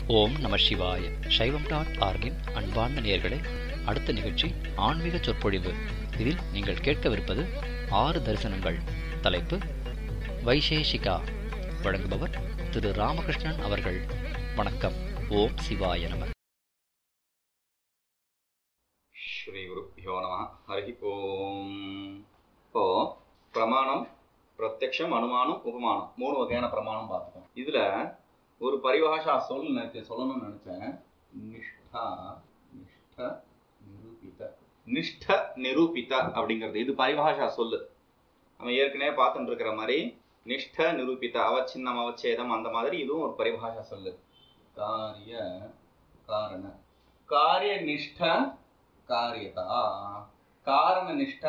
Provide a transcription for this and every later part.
ஓம் நம சிவாய சைவம் டாட் ஆர்கின் அன்பார்ந்த நேயர்களே அடுத்த நிகழ்ச்சி ஆன்மீக சொற்பொழிவு இதில் நீங்கள் கேட்கவிருப்பது ஆறு தரிசனங்கள் தலைப்பு வைசேஷிகா வழங்குபவர் திரு ராமகிருஷ்ணன் அவர்கள் வணக்கம் ஓம் சிவாய நம ஸ்ரீ குருப்பியோ நம ஹரி ஓம் இப்போ பிரமாணம் பிரத்யக்ஷம் அனுமானம் உபமானம் மூணு வகையான பிரமாணம் பார்த்துக்கோம் இதுல ஒரு பரிபாஷா சொல் நேற்று சொல்லணும்னு நினைச்சேன் நிஷ்டா நிஷ்ட நிரூபித நிஷ்ட நிரூபித அப்படிங்கிறது இது பரிபாஷா சொல்லு நம்ம ஏற்கனவே பார்த்துட்டு இருக்கிற மாதிரி நிஷ்ட நிரூபித அவச்சின்னம் அவச்சேதம் அந்த மாதிரி இதுவும் ஒரு பரிபாஷா சொல்லு காரிய காரண காரிய நிஷ்ட कार्यता कारणनिष्ठ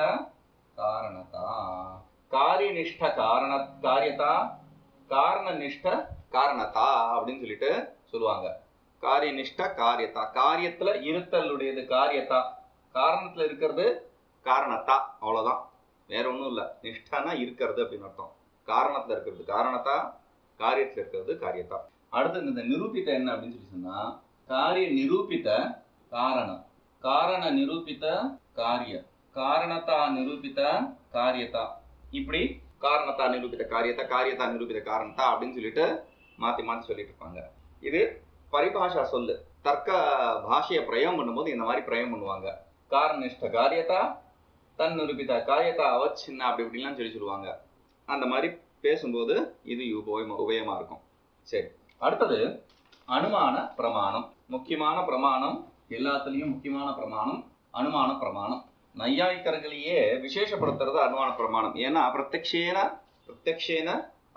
कारणता காரியநிஷ்ட காரண காரியதா காரணநிஷ்ட காரணதா அப்படின்னு சொல்லிட்டு சொல்லுவாங்க காரியநிஷ்ட காரியதா காரியத்துல இருத்தலுடையது காரியதா காரணத்துல இருக்கிறது காரணத்தா அவ்வளவுதான் வேற ஒண்ணும் இல்ல நிஷ்டனா இருக்கிறது அப்படின்னு அர்த்தம் காரணத்துல இருக்கிறது காரணத்தா காரியத்துல இருக்கிறது காரியத்தா அடுத்து இந்த நிரூபித்த என்ன அப்படின்னு சொல்லி சொன்னா காரிய நிரூபித்த காரணம் காரண நிரூபித்த காரிய காரணத்தா நிரூபித்த காரியத்தா இப்படி காரணத்தா நிரூபித்த காரியத்தா காரியத்தா நிரூபித்த காரணத்தா அப்படின்னு சொல்லிட்டு மாத்தி மாத்தி சொல்லிட்டு இருப்பாங்க இது பரிபாஷா சொல்லு தர்க்க பாஷையை பிரயோகம் பண்ணும்போது இந்த மாதிரி பிரயோகம் பண்ணுவாங்க காரணனிஷ்ட காரியத்தா தன் நிரூபித்த காரியத்தா அவச்சின்ன அப்படி இப்படிலாம் சொல்லி சொல்லுவாங்க அந்த மாதிரி பேசும்போது இது உபயமா உபயமா இருக்கும் சரி அடுத்தது அனுமான பிரமாணம் முக்கியமான பிரமாணம் எல்லாத்துலேயும் முக்கியமான பிரமாணம் அனுமான பிரமாணம் நையாயிக்கர்களையே விசேஷப்படுத்துறது அனுமான பிரமாணம் ஏன்னா பிரத்யக்ஷேன பிரத்யக்ஷேன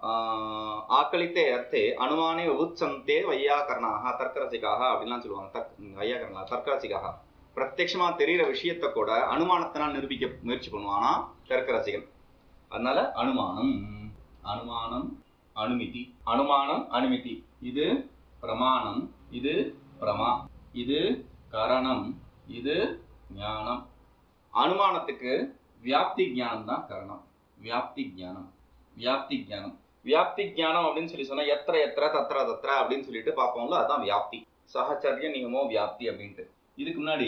ஆக்களித்தே அர்த்தே அனுமானே உச்சந்தே வையாக்கரணாக தர்க்கரசிகாக அப்படின்லாம் சொல்லுவாங்க தர்க் வையாக்கரணா தர்க்கரசிகாக பிரத்யக்ஷமா தெரிகிற விஷயத்த கூட அனுமானத்தினால் நிரூபிக்க முயற்சி பண்ணுவானா தர்க்கரசிகன் அதனால அனுமானம் அனுமானம் அனுமிதி அனுமானம் அனுமிதி இது பிரமாணம் இது பிரமா இது கரணம் இது ஞானம் அனுமானத்துக்கு வியாப்தி ஞானம் தான் கரணம் வியாப்தி ஞானம் வியாப்தி ஞானம் வியாப்தி ஞானம் அப்படின்னு சொல்லி சொன்னா எத்திர எத்திர தத்திர தத்திர அப்படின்னு சொல்லிட்டு பார்ப்போம்ல அதுதான் வியாப்தி சகச்சரிய நியமோ வியாப்தி அப்படின்ட்டு இதுக்கு முன்னாடி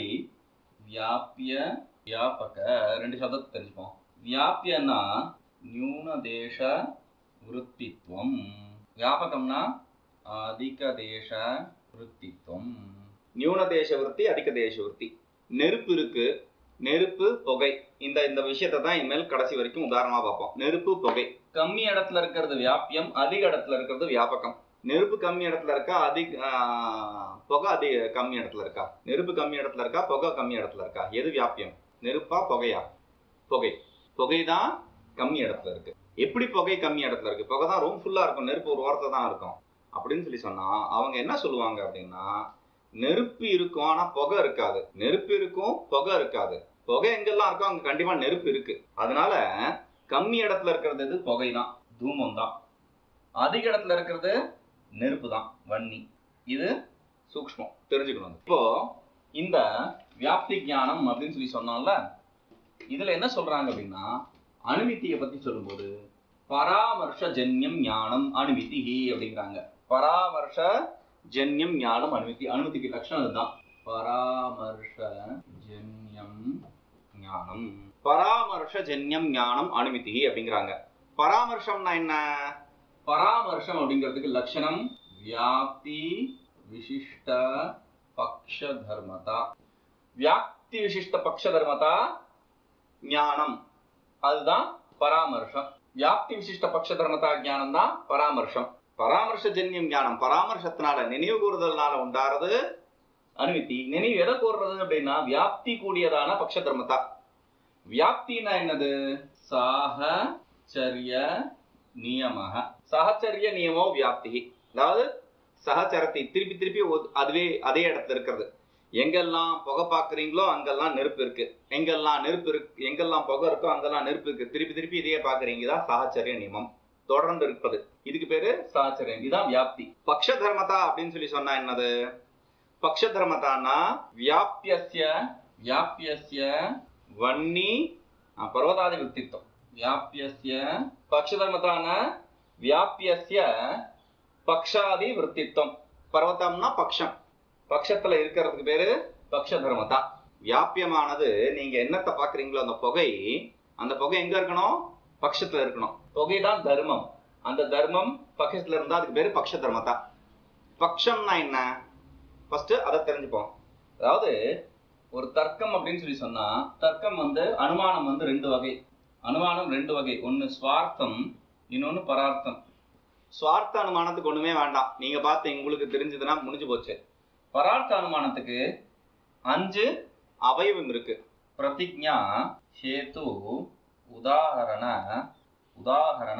வியாபிய வியாபக ரெண்டு சப்தத்தை தெரிஞ்சுப்போம் வியாபியன்னா நியூன தேச விருத்தித்வம் வியாபகம்னா அதிக தேச விருத்தித்வம் நியூன தேச விருத்தி அதிக தேச விருத்தி நெருப்பு இருக்கு நெருப்பு புகை இந்த இந்த விஷயத்தை தான் இனிமேல் கடைசி வரைக்கும் உதாரணமா பார்ப்போம் நெருப்பு புகை கம்மி இடத்துல இருக்கிறது வியாபியம் அதிக இடத்துல இருக்கிறது வியாபகம் நெருப்பு கம்மி இடத்துல இருக்கா அதிக புகை அதிக கம்மி இடத்துல இருக்கா நெருப்பு கம்மி இடத்துல இருக்கா புகை கம்மி இடத்துல இருக்கா எது வியாபியம் நெருப்பா புகையா புகை புகை தான் கம்மி இடத்துல இருக்கு எப்படி புகை கம்மி இடத்துல இருக்கு புகை தான் ரூம் ஃபுல்லா இருக்கும் நெருப்பு ஒரு வாரத்தை தான் இருக்கும் அப்படின்னு சொல்லி சொன்னா அவங்க என்ன சொல்லுவாங்க அப்படின்னா நெருப்பு இருக்கும் ஆனா புகை இருக்காது நெருப்பு இருக்கும் புகை இருக்காது புகை எங்கெல்லாம் இருக்கோ அங்க கண்டிப்பா நெருப்பு இருக்கு அதனால கம்மி இடத்துல இருக்கிறது எது புகை தான் தூமம் தான் அதிக இடத்துல இருக்கிறது நெருப்பு தான் வன்னி இது சூக்ஷ்மம் தெரிஞ்சுக்கணும் இப்போ இந்த வியாப்தி ஞானம் அப்படின்னு சொல்லி சொன்னோம்ல இதுல என்ன சொல்றாங்க அப்படின்னா அணுமித்தியை பத்தி சொல்லும்போது பராமர்ஷ ஜன்யம் ஞானம் அணுமிதி அப்படிங்கிறாங்க பராமர்ஷ ஜன்யம் ஞானம் அனுமதி அனுமதிக்கு லட்சணம் இதுதான் பராமர்ஷ ஜன்யம் ஞானம் பராமர்ஷ ஜன்யம் ஞானம் அனுமதி அப்படிங்கிறாங்க பராமர்ஷம்னா என்ன பராமர்ஷம் அப்படிங்கிறதுக்கு லட்சணம் வியாப்தி விசிஷ்ட பக்ஷ தர்மதா வியாப்தி விசிஷ்ட பக்ஷ தர்மதா ஞானம் அதுதான் பராமர்ஷம் வியாப்தி விசிஷ்ட பக்ஷ தர்மதா ஞானம் தான் பராமர்ஷம் பராமர்ஷ ஜன்யம் ஞானம் பராமர்ஷத்தினால நினைவு கூறுதல்னால உண்டாறது அனுமதி நினைவு எதை கூறுறது அப்படின்னா வியாப்தி கூடியதான பக்ஷ தர்மத்தா வியாப்தினா என்னது சாஹச்சரிய நியமக சஹச்சரிய நியமோ வியாப்தி அதாவது சகச்சரத்தை திருப்பி திருப்பி அதுவே அதே இடத்துல இருக்கிறது எங்கெல்லாம் புகை பார்க்குறீங்களோ அங்கெல்லாம் நெருப்பு இருக்கு எங்கெல்லாம் நெருப்பு இருக்கு எங்கெல்லாம் புகை இருக்கோ அங்கெல்லாம் நெருப்பு இருக்கு திருப்பி திருப்பி இதையே பார்க்குறீங்க தான் சகச்சரிய நியமம் தொடர்ந்து இருப்பது இதுக்கு பேரு சாச்சரியம் இதுதான் வியாப்தி பக்ஷ தர்மதா அப்படின்னு சொல்லி சொன்னா என்னது பக்ஷ தர்மதான்னா வியாபியஸ்ய வியாபியஸ்ய வன்னி ஆ, பர்வதாதி விற்த்தித்வம் வியாபியஸ்ய பக்ஷதர்மதான வியாபியஸ்ய பக்ஷாதி விற்த்தித்வம் பர்வதம்னா பக்ஷம் பக்ஷத்துல இருக்கிறதுக்கு பேரு பக்ஷ தர்மதா வியாபியமானது நீங்க என்னத்தை பாக்குறீங்களோ அந்த புகை அந்த புகை எங்க இருக்கணும் பக்ஷத்துல இருக்கணும் புகை தான் தர்மம் அந்த தர்மம் பக்ஷத்துல இருந்தா அதுக்கு பேரு பக்ஷ தர்மதா பக்ஷம்னா என்ன ஃபர்ஸ்ட் அதை தெரிஞ்சுப்போம் அதாவது ஒரு தர்க்கம் அப்படின்னு சொல்லி சொன்னா தர்க்கம் வந்து அனுமானம் வந்து ரெண்டு வகை அனுமானம் ரெண்டு வகை ஒன்னு ஸ்வார்த்தம் இன்னொன்னு பரார்த்தம் சுவார்த்த அனுமானத்துக்கு ஒண்ணுமே வேண்டாம் நீங்க பார்த்து உங்களுக்கு தெரிஞ்சதுன்னா முடிஞ்சு போச்சு பரார்த்த அனுமானத்துக்கு அஞ்சு அவயவம் இருக்கு பிரதிஜா ஹேது உதாகரண உதாகரண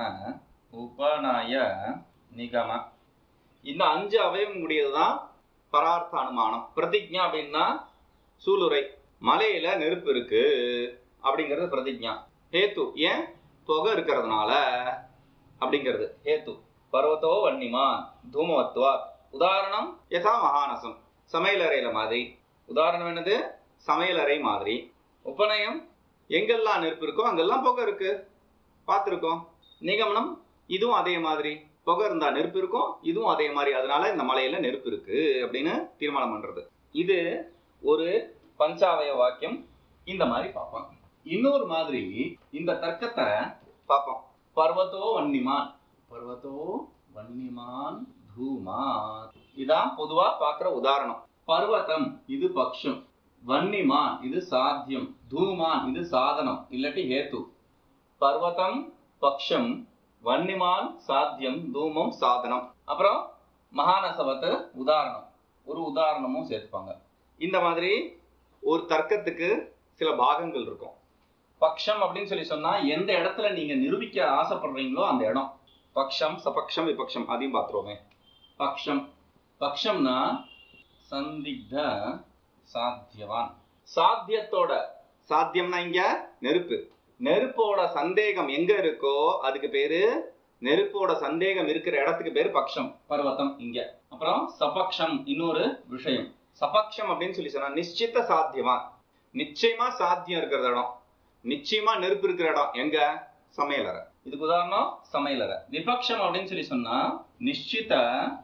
உபநய நிகம இந்த அஞ்சு அவயவம் உடையதுதான் பரார்த்த அனுமானம் பிரதிஜா அப்படின்னா சூளுரை மலையில நெருப்பு இருக்கு அப்படிங்கிறது பிரதிஜா ஹேத்து ஏன் புகை இருக்கிறதுனால அப்படிங்கிறது ஹேத்து பர்வத்தோ வன்னிமான் தூமவத்வா உதாரணம் யதா மகானசம் சமையலறையில மாதிரி உதாரணம் என்னது சமையலறை மாதிரி உபநயம் எங்கெல்லாம் நெருப்பு இருக்கோ அங்கெல்லாம் புகை இருக்கு பார்த்துருக்கோம் நிகமனம் இதுவும் அதே மாதிரி புகை இருந்தா நெருப்பு இருக்கும் இதுவும் அதே மாதிரி அதனால இந்த மலையில நெருப்பு இருக்கு அப்படின்னு தீர்மானம் பண்றது இது ஒரு பஞ்சாவய வாக்கியம் இந்த மாதிரி பார்ப்போம் இன்னொரு மாதிரி இந்த தர்க்கத்தை பார்ப்போம் பர்வத்தோ வன்னிமான் பர்வத்தோ வன்னிமான் தூமான் இதான் பொதுவா பார்க்குற உதாரணம் பர்வதம் இது பக்ஷம் வன்னிமான் இது சாத்தியம் தூமான் இது சாதனம் இல்லாட்டி ஹேத்து பர்வதம் பக்ஷம் வன்னிமான் சாத்தியம் தூமம் சாதனம் அப்புறம் மகானசவத்து உதாரணம் ஒரு உதாரணமும் சேர்த்துப்பாங்க இந்த மாதிரி ஒரு தர்க்கத்துக்கு சில பாகங்கள் இருக்கும் பக்ஷம் அப்படின்னு சொல்லி சொன்னா எந்த இடத்துல நீங்க நிரூபிக்க ஆசைப்படுறீங்களோ அந்த இடம் பக்ஷம் சபக்ஷம் விபக்ஷம் அதையும் பார்த்துருவோமே பக்ஷம் பக்ஷம்னா சந்திக்த சாத்தியவான் சாத்தியத்தோட சாத்தியம்னா இங்க நெருப்பு நெருப்போட சந்தேகம் எங்க இருக்கோ அதுக்கு பேரு நெருப்போட சந்தேகம் இருக்கிற இடத்துக்கு பேரு பக்ஷம் பர்வதம் இங்க அப்புறம் சபக்ஷம் இன்னொரு விஷயம் சபக்ஷம் அப்படின்னு சொல்லி சொன்னா நிச்சித்த சாத்தியவான் நிச்சயமா சாத்தியம் இருக்கிற இடம் நிச்சயமா நெருப்பு இருக்கிற இடம் எங்க சமையலறை இதுக்கு உதாரணம் சமையலறை விபக்ஷம் அப்படின்னு சொல்லி சொன்னா நிச்சித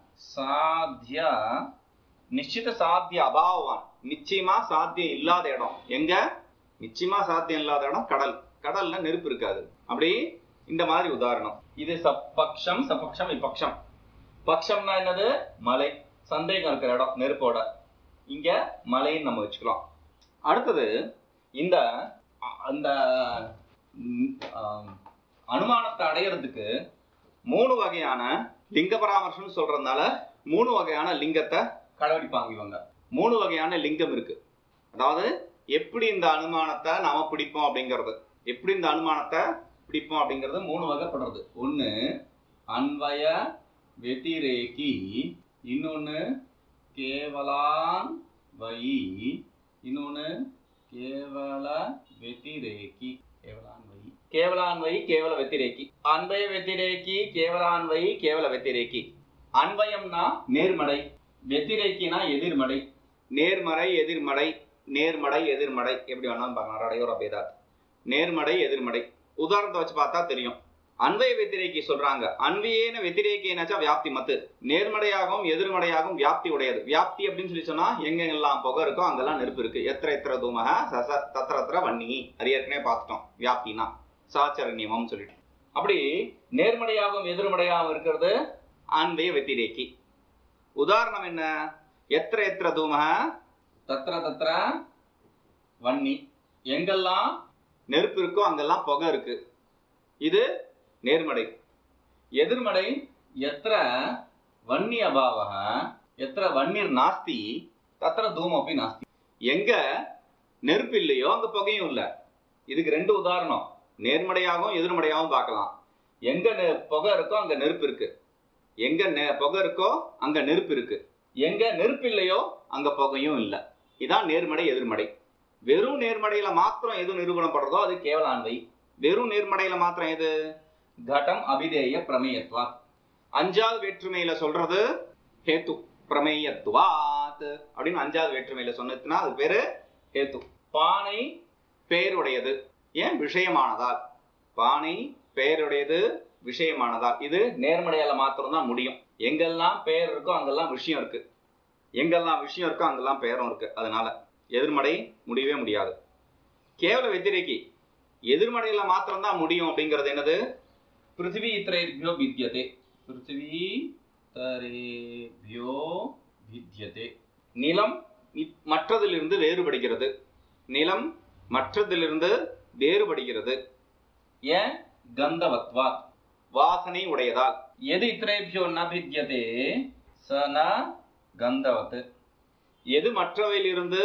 சாத்திய நிச்சித சாத்திய அபாவான் நிச்சயமா சாத்தியம் இல்லாத இடம் எங்க நிச்சயமா சாத்தியம் இல்லாத இடம் கடல் கடல்ல நெருப்பு இருக்காது அப்படி இந்த மாதிரி உதாரணம் இது சப்பக்ஷம் சபக்ஷம் விபக்ஷம் பக்ஷம்னா என்னது மலை சந்தேகம் இருக்கிற இடம் நெருப்போட இங்க மலைன்னு நம்ம வச்சுக்கலாம் அடுத்தது இந்த அ- அந்த ம், ஆம், அனுமானத்தை அடையிறதுக்கு மூணு வகையான லிங்க பராமர்சம்னு சொல்றதுனால மூணு வகையான லிங்கத்தை கடைபிடிப்பாங்க இவங்க மூணு வகையான லிங்கம் இருக்கு அதாவது எப்படி இந்த அனுமானத்தை நாம பிடிப்போம் அப்படிங்கிறது எப்படி இந்த அனுமானத்தை பிடிப்போம் அப்படிங்கிறது மூணு வகைப்படுறது ஒண்ணு அன்வய வெதிரேகி இன்னொன்னு கேவலான் வை இன்னொன்னு கேவல வெதிரேகி கேவலான்வை கேவலான்வை கேவல வெத்திரேக்கி அன்பய வெத்திரேக்கி கேவலான்வை கேவல வெத்திரேக்கி அன்வயம்னா நேர்மறை வெத்திரேக்கினா எதிர்மறை நேர்மறை எதிர்மறை நேர்மறை எதிர்மறை எப்படி வேணாலும் பார்க்கலாம் ரடையோர பேதாத் நேர்மறை எதிர்மறை உதாரணத்தை வச்சு பார்த்தா தெரியும் அன்வய வெத்திரேக்கி சொல்றாங்க அன்வியேன வெத்திரேக்கினாச்சா வியாப்தி மத்து நேர்மறையாகவும் எதிர்மறையாகவும் வியாப்தி உடையது வியாப்தி அப்படின்னு சொல்லி சொன்னா எங்கெங்கெல்லாம் புகை இருக்கோ அங்கெல்லாம் நெருப்பு இருக்கு எத்திர எத்திர தூமக சச தத்திர தத்திர வன்னி அது ஏற்கனவே பார்த்துட்டோம் வியாப்தினா சாச்சர நியமம் சொல்லிட்டு அப்படி நேர்மறையாகவும் எதிர்மறையாகவும் இருக்கிறது அன்வய வெத்திரேக்கி உதாரணம் என்ன எத்திர எத்திர தூமக தத்திர தத்திர வன்னி எங்கெல்லாம் நெருப்பு இருக்கோ அங்கெல்லாம் புகை இருக்கு இது நேர்மறை எதிர்மறை எத்திர வன்னி அபாவக எத்திர வன்னிர் நாஸ்தி தத்திர தூமப்பி நாஸ்தி எங்க நெருப்பு இல்லையோ அங்க புகையும் இல்ல இதுக்கு ரெண்டு உதாரணம் நேர்மறையாகவும் எதிர்மறையாகவும் பார்க்கலாம் எங்க நெ- புகை இருக்கோ அங்க நெருப்பு இருக்கு எங்க நெ- புகை இருக்கோ அங்க நெருப்பு இருக்கு எங்க நெருப்பு இல்லையோ அங்க புகையும் இல்ல இதான் நேர்மறை எதிர்மறை வெறும் நேர்மறையில மாத்திரம் எது நிரூபணப்படுறதோ அது கேவலான்வை வெறும் நேர்மறையில மாத்திரம் எது கடம் அபிதேய பிரமேயத்வா அஞ்சாவது வேற்றுமையில சொல்றது ஹேத்து பிரமேயத்துவாத் அப்படின்னு அஞ்சாவது வேற்றுமையில சொன்னதுன்னா அது பேரு ஹேத்து பானை பெயருடையது ஏன் விஷயமானதால் பானை பெயருடையது விஷயமானதால் இது நேர்மறையால மாத்திரம் தான் முடியும் எங்கெல்லாம் பெயர் இருக்கோ அங்கெல்லாம் விஷயம் இருக்கு எங்கெல்லாம் விஷயம் இருக்கோ அங்கெல்லாம் பெயரும் இருக்கு அதனால எதிர்மடை முடியவே முடியாது கேவல வெத்திரேக்கி எதிர்மடையில மாத்திரம்தான் முடியும் அப்படிங்கிறது என்னது பிருத்திவி இத்திரேபியோ வித்தியதே பிருத்திவி தரேபியோ வித்தியதே நிலம் இ- மற்றதிலிருந்து வேறுபடுகிறது நிலம் மற்றதிலிருந்து வேறுபடுகிறது ஏன் கந்தவத்வா வாசனை உடையதால் எது இத்திரேபியோ ந வித்தியதே ச ந கந்தவத் எது மற்றவையிலிருந்து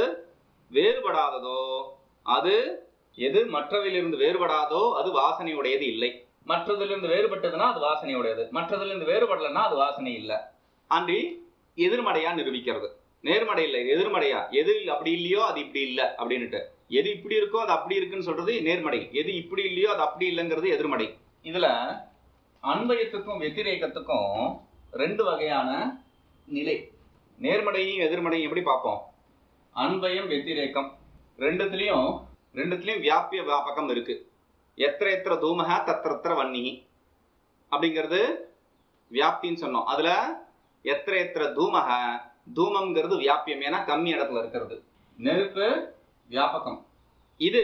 வேறுபடாததோ அது எது மற்றவையிலிருந்து வேறுபடாதோ அது வாசனை உடையது இல்லை மற்றதிலிருந்து வேறுபட்டதுன்னா அது வாசனை உடையது மற்றதிலிருந்து வேறுபடலைன்னா அது வாசனை இல்லை அன்றி எதிர்மறையா நிரூபிக்கிறது நேர்மறை இல்லை எதிர்மறையா எது அப்படி இல்லையோ அது இப்படி இல்லை அப்படின்னுட்டு எது இப்படி இருக்கோ அது அப்படி இருக்குன்னு சொல்றது நேர்மறை எது இப்படி இல்லையோ அது அப்படி இல்லைங்கிறது எதிர்மறை இதுல அன்பயத்துக்கும் வெத்திரேகத்துக்கும் ரெண்டு வகையான நிலை நேர்மறையும் எதிர்மறையும் எப்படி பார்ப்போம் அன்பயம் வெத்திரேக்கம் ரெண்டுத்துலயும் ரெண்டுத்துலயும் வியாபிய வியாபகம் இருக்கு எத்திர எத்திர தூமக தத்திரத்திர வன்னி அப்படிங்கிறது வியாப்தின்னு சொன்னோம் அதுல எத்திர எத்திர தூமக தூமம்ங்கிறது வியாபியம் ஏன்னா கம்மி இடத்துல இருக்கிறது நெருப்பு வியாபகம் இது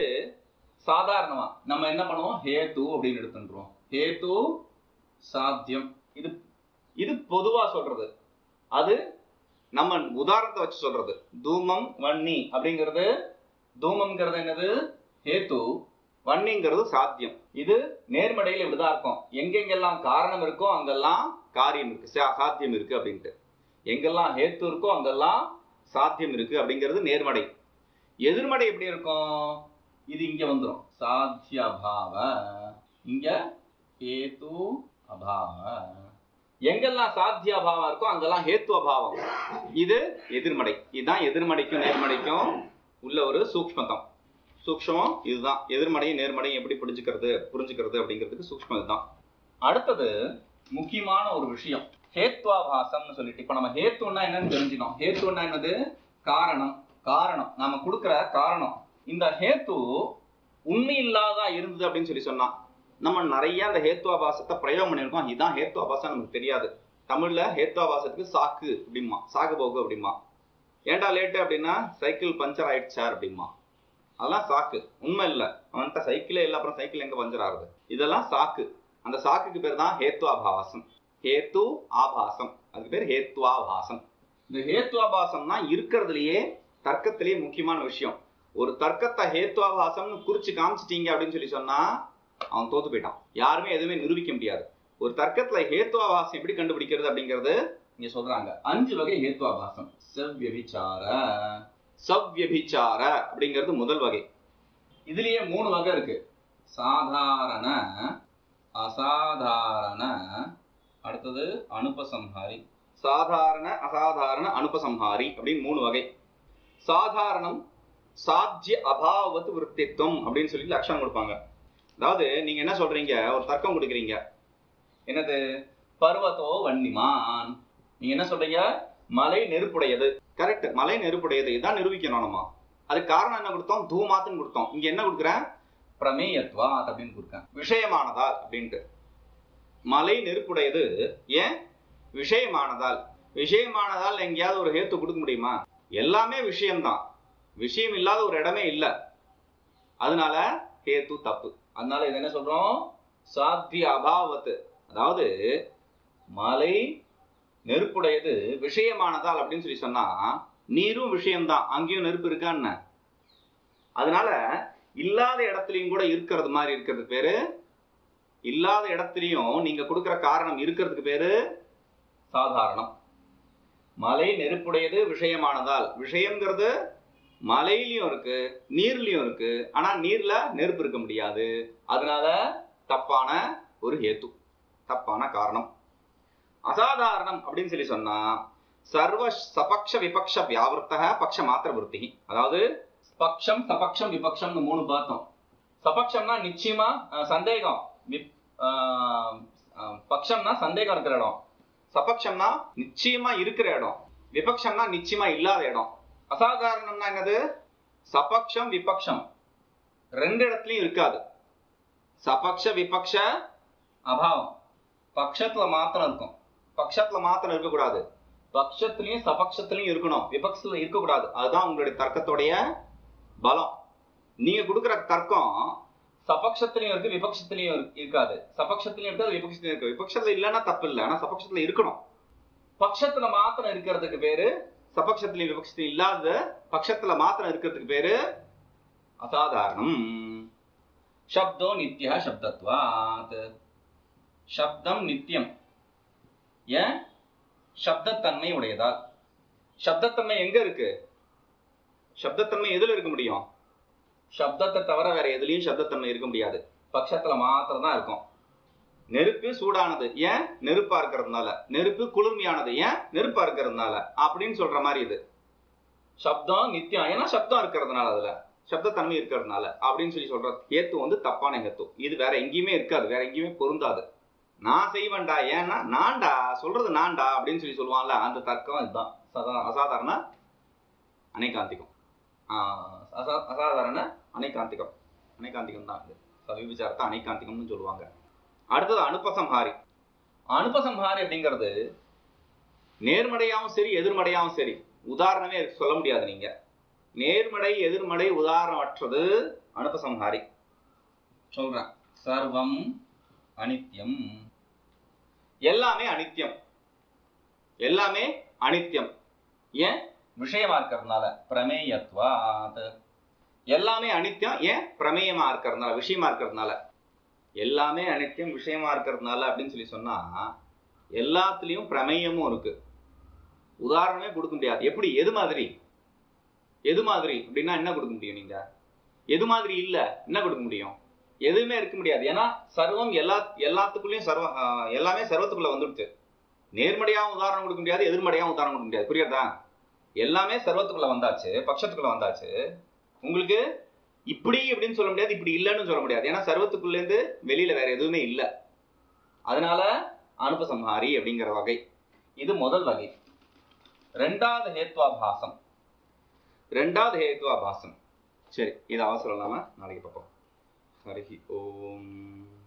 சாதாரணமா நம்ம என்ன பண்ணுவோம் ஹேத்து அப்படின்னு எடுத்துன்றோம் ஹேத்து சாத்தியம் இது இது பொதுவா சொல்றது அது நம்ம உதாரணத்தை வச்சு சொல்றது தூமம் வன்னி அப்படிங்கிறது தூமம்ங்கிறது என்னது ஹேத்து வன்னிங்கிறது சாத்தியம் இது நேர்மடையில் இப்படிதான் இருக்கும் எங்கெங்கெல்லாம் காரணம் இருக்கோ அங்கெல்லாம் காரியம் இருக்கு சா- சாத்தியம் இருக்கு அப்படின்ட்டு எங்கெல்லாம் ஹேத்து இருக்கோ அங்கெல்லாம் சாத்தியம் இருக்கு அப்படிங்கிறது நேர்மடை எதிர்மடை எப்படி இருக்கும் இது இங்க வந்துரும் சாத்திய அபாவ இங்க ஹேத்து அபாவ எங்கெல்லாம் சாத்திய அபாவம் இருக்கோ அங்கெல்லாம் ஹேத்து அபாவம் இது எதிர்மடை இதுதான் எதிர்மடைக்கும் நேர்மடைக்கும் உள்ள ஒரு சூக்ஷ்மதம் சூக்ஷ்மம் இதுதான் எதிர்மடையும் நேர்மடையும் எப்படி புரிஞ்சுக்கிறது புரிஞ்சுக்கிறது அப்படிங்கிறதுக்கு சூக்ஷ்மம் இதுதான் அடுத்தது முக்கியமான ஒரு விஷயம் ஹேத்வாபாசம்னு சொல்லிட்டு இப்ப நம்ம ஹேத்துன்னா என்னன்னு தெரிஞ்சுக்கணும் ஹேத்துன்னா என்னது காரணம் காரணம் நாம கொடுக்கிற காரணம் இந்த ஹேத்து உண்மை இல்லாதா இருந்தது அப்படின்னு சொல்லி சொன்னா நம்ம நிறைய அந்த ஹேத்வாபாசத்தை பிரயோகம் பண்ணியிருக்கோம் இதுதான் ஹேத்வாபாசம் நமக்கு தெரியாது தமிழ்ல ஹேத்வாபாசத்துக்கு சாக்கு அப்படிமா சாகு போகு அப்படிமா ஏன்டா லேட்டு அப்படின்னா சைக்கிள் பஞ்சர் ஆயிடுச்சா அப்படிமா அதெல்லாம் சாக்கு உண்மை இல்லை அவன்கிட்ட சைக்கிளே இல்லை அப்புறம் சைக்கிள் எங்க பஞ்சர் ஆகுது இதெல்லாம் சாக்கு அந்த சாக்குக்கு பேர் தான் ஹேத்வாபாசம் ஹேத்து ஆபாசம் அதுக்கு பேர் ஹேத்வாபாசம் இந்த ஹேத்வாபாசம்னா இருக்கிறதுலயே தர்க்கத்திலேயே முக்கியமான விஷயம் ஒரு தர்க்கத்தை ஹேத்வாபாசம்னு குறிச்சு காமிச்சிட்டீங்க அப்படின்னு சொல்லி சொன்னா அவன் தோத்து போயிட்டான் யாருமே எதுவுமே நிரூபிக்க முடியாது ஒரு தர்க்கத்துல ஹேத்வாபாசம் எப்படி கண்டுபிடிக்கிறது அப்படிங்கிறது இங்க சொல்றாங்க அஞ்சு வகை ஹேத்வாபாசம் செவ்யபிச்சார சவ்யபிச்சார அப்படிங்கிறது முதல் வகை இதுலயே மூணு வகை இருக்கு சாதாரண அசாதாரண அடுத்தது அனுபசம்ஹாரி சாதாரண அசாதாரண அனுபசம்ஹாரி அப்படின்னு மூணு வகை சாதாரணம் சாத்திய அபாவத்து விருத்தித்துவம் அப்படின்னு சொல்லி லட்சணம் கொடுப்பாங்க அதாவது நீங்க என்ன சொல்றீங்க ஒரு தர்க்கம் கொடுக்குறீங்க என்னது பர்வதோ வன்னிமான் நீங்க என்ன சொல்றீங்க மலை நெருப்புடையது கரெக்ட் மலை நெருப்புடையது இதான் நிரூபிக்கணும் நம்ம அதுக்கு காரணம் என்ன கொடுத்தோம் தூமாத்துன்னு கொடுத்தோம் இங்க என்ன கொடுக்குறேன் பிரமேயத்வா அப்படின்னு கொடுக்கேன் விஷயமானதால் அப்படின்ட்டு மலை நெருப்புடையது ஏன் விஷயமானதால் விஷயமானதால் எங்கேயாவது ஒரு ஹேத்து கொடுக்க முடியுமா எல்லாமே விஷயம்தான் விஷயம் இல்லாத ஒரு இடமே இல்ல அதனால ஹேத்து தப்பு அதனால இது என்ன சொல்றோம் சாத்திய அபாவத்து அதாவது மலை நெருப்புடையது விஷயமானதால் அப்படின்னு சொல்லி சொன்னா நீரும் விஷயம்தான் அங்கேயும் நெருப்பு இருக்கா என்ன அதனால இல்லாத இடத்துலயும் கூட இருக்கிறது மாதிரி இருக்கிறது பேரு இல்லாத இடத்துலயும் நீங்க கொடுக்கிற காரணம் இருக்கிறதுக்கு பேரு சாதாரணம் மலை நெருப்புடையது விஷயமானதால் விஷயம்ங்கிறது மலையிலயும் இருக்கு நீர்லயும் இருக்கு ஆனா நீர்ல நெருப்பு இருக்க முடியாது அதனால தப்பான ஒரு ஹேத்து தப்பான காரணம் அசாதாரணம் அப்படின்னு சொல்லி சொன்னா சர்வ சபக்ஷ விபக்ஷ வியாவிருத்தக பக்ஷ மாத்திர விருத்தி அதாவது பக்ஷம் சபக்ஷம் விபக்ஷம்னு மூணு பார்த்தோம் சபக்ஷம்னா நிச்சயமா அஹ், சந்தேகம் விப்- ஆஹ், ஆஹ், பக்ஷம்னா சந்தேகம் இருக்கிற இடம் சபக்ஷம்னா நிச்சயமா இருக்கிற இடம் விபக்ஷம்னா நிச்சயமா இல்லாத இடம் அசாதாரணம்னா என்னது சபக்ஷம் விபக்ஷம் ரெண்டு இடத்துலயும் இருக்காது சபக்ஷ விபக்ஷ அபாவம் பக்ஷத்துல மாத்திரம் இருக்கும் பக்ஷத்துல மாத்திரம் இருக்கக்கூடாது பக்ஷத்திலையும் சபக்ஷத்திலையும் இருக்கணும் விபக்ஷத்துல இருக்கக்கூடாது அதுதான் உங்களுடைய தர்க்கத்துடைய பலம் நீங்க கொடுக்குற தர்க்கம் சபக்ஷத்திலையும் இருக்கு விபக்ஷத்திலையும் இரு- இருக்காது சபக்ஷத்திலையும் இருக்காது விபக்ஷத்திலையும் இருக்கு விபக்ஷத்துல இல்லைன்னா தப்பு இல்லை ஆனா சபக்ஷத்துல இருக்கணும் பக்ஷத்துல மாத்திரம் இருக்கிறதுக்கு பேரு சபக்ஷத்திலையும் விபக்ஷத்திலையும் இல்லாத பக்ஷத்துல மாத்திரம் இருக்கிறதுக்கு பேரு அசாதாரணம் சப்தோ நித்யா சப்தத்வாத் சப்தம் நித்தியம் ஏன் சப்தத்தன்மை உடையதால் சப்தத்தன்மை எங்க இருக்கு சப்தத்தன்மை எதுல இருக்க முடியும் சப்தத்தை தவிர வேற எதுலயும் சப்தத்தன்மை இருக்க முடியாது பட்சத்துல மாத்திரம் தான் இருக்கும் நெருப்பு சூடானது ஏன் நெருப்பா இருக்கிறதுனால நெருப்பு குளிர்மையானது ஏன் நெருப்பா இருக்கிறதுனால அப்படின்னு சொல்ற மாதிரி இது சப்தம் நித்தியம் ஏன்னா சப்தம் இருக்கிறதுனால அதுல சப்தத்தன்மை இருக்கிறதுனால அப்படின்னு சொல்லி சொல்ற ஏத்து வந்து தப்பான ஏத்து இது வேற எங்கேயுமே இருக்காது வேற எங்கேயுமே பொருந்தாது நான் செய்வேன்டா ஏன்னா நான்டா சொல்றது நான்டா அப்படின்னு சொல்லி சொல்லுவான்ல அந்த தர்க்கம் இதுதான் சதா- அசாதாரண அனைகாந்திகம் ஆஹ் அசா- அசாதாரண அனைகாந்திகம் அனைகாந்திகம் தான் இது சவிவிச்சாரத்தை அனைகாந்திகம்னு சொல்லுவாங்க அடுத்தது அனுபசம்ஹாரி அனுபசம்ஹாரி அப்படிங்கிறது நேர்மறையாவும் சரி எதிர்மறையாவும் சரி உதாரணமே இருக்கு, சொல்ல முடியாது நீங்க நேர்மறை எதிர்மறை உதாரணமற்றது அனுபசம்ஹாரி சொல்றேன் சர்வம் அனித்யம் எல்லாமே அனித்யம் எல்லாமே அனித்யம் ஏன் விஷயமா இருக்கிறதுனால பிரமேயத்வாத் எல்லாமே அனித்யம் ஏன் பிரமேயமா இருக்கிறதுனால விஷயமா இருக்கிறதுனால எல்லாமே அனித்யம் விஷயமா இருக்கிறதுனால அப்படின்னு சொல்லி சொன்னா எல்லாத்துலயும் பிரமேயமும் இருக்கு உதாரணமே கொடுக்க முடியாது எப்படி எது மாதிரி எது மாதிரி அப்படின்னா என்ன கொடுக்க முடியும் நீங்க எது மாதிரி இல்ல என்ன கொடுக்க முடியும் எதுவுமே இருக்க முடியாது ஏன்னா சர்வம் எல்லா எல்லாத்துக்குள்ளயும் சர்வ ஆஹ் எல்லாமே சர்வத்துக்குள்ள வந்துடுச்சு நேர்மறையாவும் உதாரணம் கொடுக்க முடியாது எதிர்மறையாவும் உதாரணம் கொடுக்க முடியாது புரியுறதா எல்லாமே சர்வத்துக்குள்ள வந்தாச்சு பட்சத்துக்குள்ள வந்தாச்சு உங்களுக்கு இப்படி அப்படின்னு சொல்ல முடியாது இப்படி இல்லைன்னு சொல்ல முடியாது ஏன்னா சர்வத்துக்குள்ள இருந்து வெளியில வேற எதுவுமே இல்லை அதனால அனுபசம்ஹாரி அப்படிங்கிற வகை இது முதல் வகை ரெண்டாவது ஹேத்வாபாசம் ரெண்டாவது ஹேத்வாபாசம் சரி இது அவசரம் இல்லாம நாளைக்கு பார்ப்போம் ஹரிஹி ஓம்